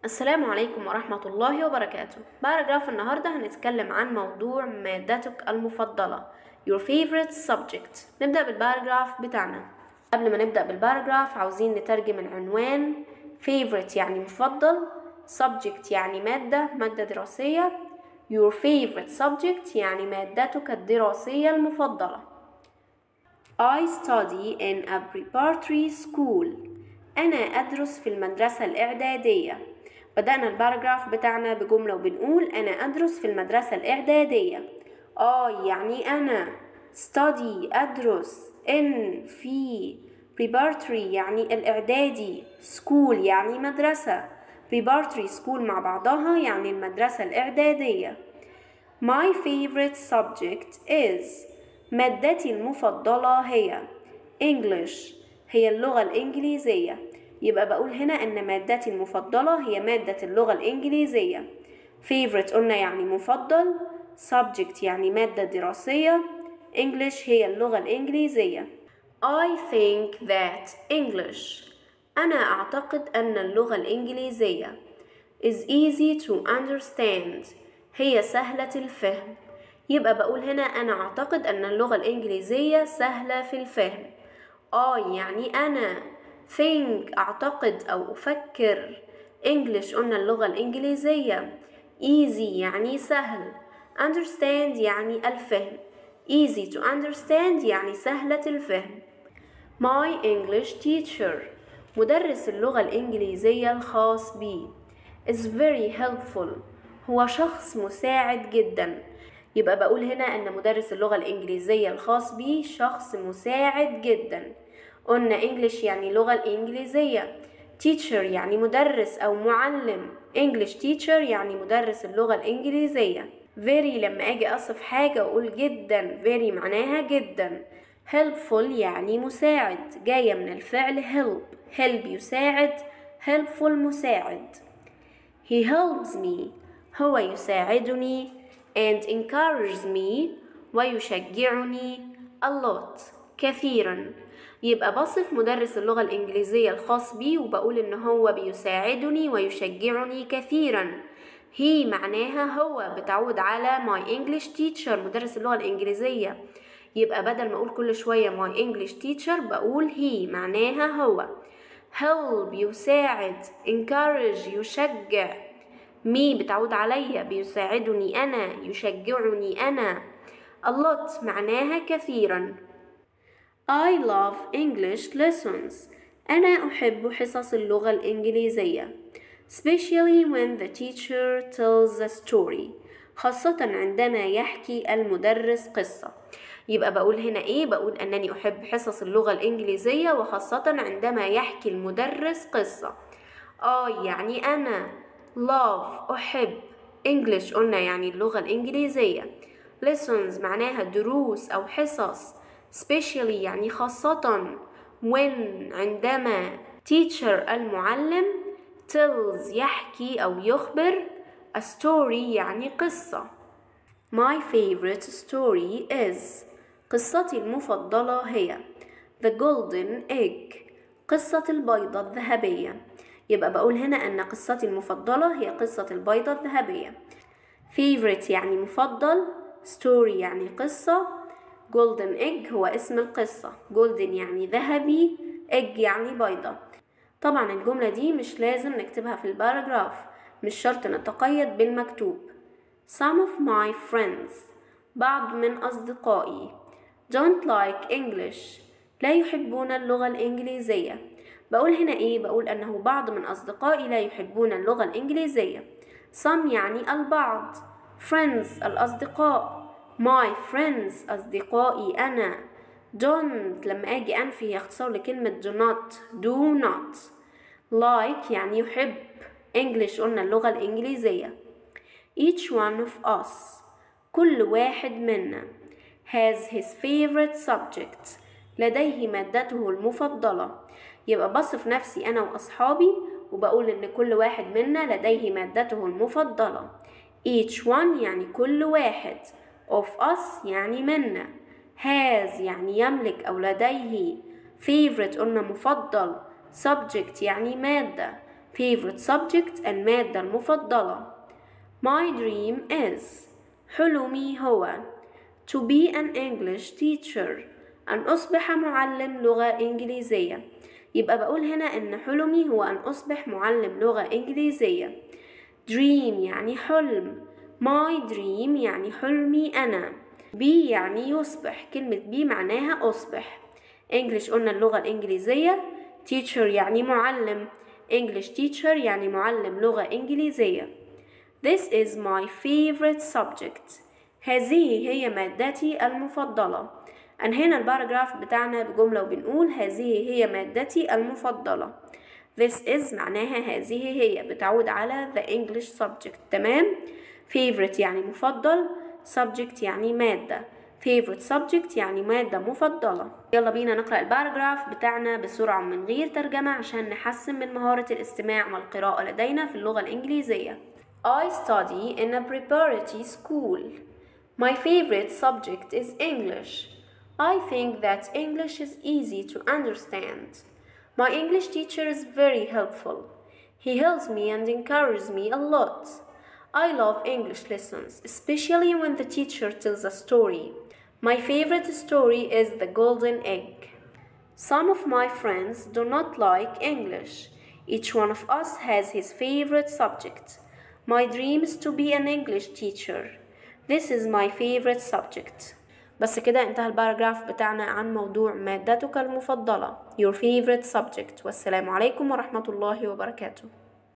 السلام عليكم ورحمة الله وبركاته باراجراف النهاردة هنتكلم عن موضوع مادتك المفضلة Your favorite subject نبدأ بالباراجراف بتاعنا قبل ما نبدأ بالباراجراف عاوزين نترجم العنوان favorite يعني مفضل subject يعني مادة مادة دراسية Your favorite subject يعني مادتك الدراسية المفضلة I study in a preparatory school أنا أدرس في المدرسة الإعدادية بدأنا الباراجراف بتاعنا بجملة وبنقول أنا أدرس في المدرسة الإعدادية I يعني أنا study أدرس in في preparatory يعني الإعدادي school يعني مدرسة preparatory school مع بعضها يعني المدرسة الإعدادية My favorite subject is مادتي المفضلة هي English هي اللغة الإنجليزية يبقى بقول هنا أن مادتي المفضلة هي مادة اللغة الإنجليزية favorite قلنا يعني مفضل subject يعني مادة دراسية English هي اللغة الإنجليزية I think that English أنا أعتقد أن اللغة الإنجليزية is easy to understand هي سهلة الفهم يبقى بقول هنا أنا أعتقد أن اللغة الإنجليزية سهلة في الفهم I يعني أنا think أعتقد أو أفكر English قلنا اللغة الإنجليزية easy يعني سهل understand يعني الفهم easy to understand يعني سهلة الفهم My English teacher مدرس اللغة الإنجليزية الخاص بي is very helpful هو شخص مساعد جدا يبقى بقول هنا أن مدرس اللغة الإنجليزية الخاص بي شخص مساعد جدا قلنا English يعني لغة الإنجليزية teacher يعني مدرس أو معلم English teacher يعني مدرس اللغة الإنجليزية very لما أجي أصف حاجة أقول جدا very معناها جدا helpful يعني مساعد جاية من الفعل help help يساعد helpful مساعد he helps me هو يساعدني and encourages me ويشجعني a lot كثيرا يبقى بصف مدرس اللغة الإنجليزية الخاص بي وبقول إن هو بيساعدني ويشجعني كثيرا هي معناها هو بتعود على my English teacher مدرس اللغة الإنجليزية يبقى بدل ما أقول كل شوية my English teacher بقول هي معناها هو help يساعد encourage يشجع me بتعود عليا بيساعدني أنا يشجعني أنا a lot معناها كثيرا I love English lessons أنا أحب حصص اللغة الإنجليزية especially when the teacher tells the story خاصة عندما يحكي المدرس قصة يبقى بقول هنا إيه بقول أنني أحب حصص اللغة الإنجليزية وخاصة عندما يحكي المدرس قصة I يعني أنا love أحب English قلنا يعني اللغة الإنجليزية lessons معناها دروس أو حصص especially يعني خاصة when عندما teacher المعلم tells يحكي أو يخبر a story يعني قصة My favorite story is قصتي المفضلة هي The Golden Egg قصة البيضة الذهبية يبقى بقول هنا أن قصتي المفضلة هي قصة البيضة الذهبية favorite يعني مفضل story يعني قصة golden egg هو اسم القصة golden يعني ذهبي egg يعني بيضة طبعا الجملة دي مش لازم نكتبها في الباراجراف مش شرط نتقيد بالمكتوب Some of my friends بعض من أصدقائي don't like English لا يحبون اللغة الإنجليزية بقول هنا إيه بقول أنه بعض من أصدقائي لا يحبون اللغة الإنجليزية some يعني البعض friends الأصدقاء my friends أصدقائي أنا don't لما أجي أنفي هي اختصار لكلمة do not do not like يعني يحب English قلنا اللغة الإنجليزية each one of us كل واحد منا has his favorite subject لديه مادته المفضلة يبقى بصف نفسي أنا وأصحابي وبقول إن كل واحد منا لديه مادته المفضلة each one يعني كل واحد of us يعني منا has يعني يملك أو لديه favorite قلنا مفضل subject يعني مادة favorite subject المادة المفضلة my dream is حلمي هو to be an English teacher أن أصبح معلم لغة إنجليزية يبقى بقول هنا إن حلمي هو أن أصبح معلم لغة إنجليزية dream يعني حلم my dream يعني حلمي أنا be يعني يصبح كلمة be معناها أصبح English قلنا اللغة الإنجليزية teacher يعني معلم English teacher يعني معلم لغة إنجليزية This is my favorite subject هذه هي مادتي المفضلة أنهينا الباراجراف بتاعنا بجملة وبنقول هذه هي مادتي المفضلة This is معناها هذه هي بتعود على the English subject تمام favorite يعني مفضل subject يعني مادة favorite subject يعني مادة مفضلة يلا بينا نقرأ الباراجراف بتاعنا بسرعة من غير ترجمة عشان نحسن من مهارة الاستماع والقراءة لدينا في اللغة الإنجليزية I study in a preparatory school. My favorite subject is English. I think that English is easy to understand. My English teacher is very helpful. He helps me and encourages me a lot. I love English lessons, especially when the teacher tells a story. My favorite story is The Golden Egg. Some of my friends do not like English. Each one of us has his favorite subject. My dream is to be an English teacher. This is my favorite subject. بس كده انتهى الباراجراف بتاعنا عن موضوع مادتك المفضلة Your favorite subject والسلام عليكم ورحمة الله وبركاته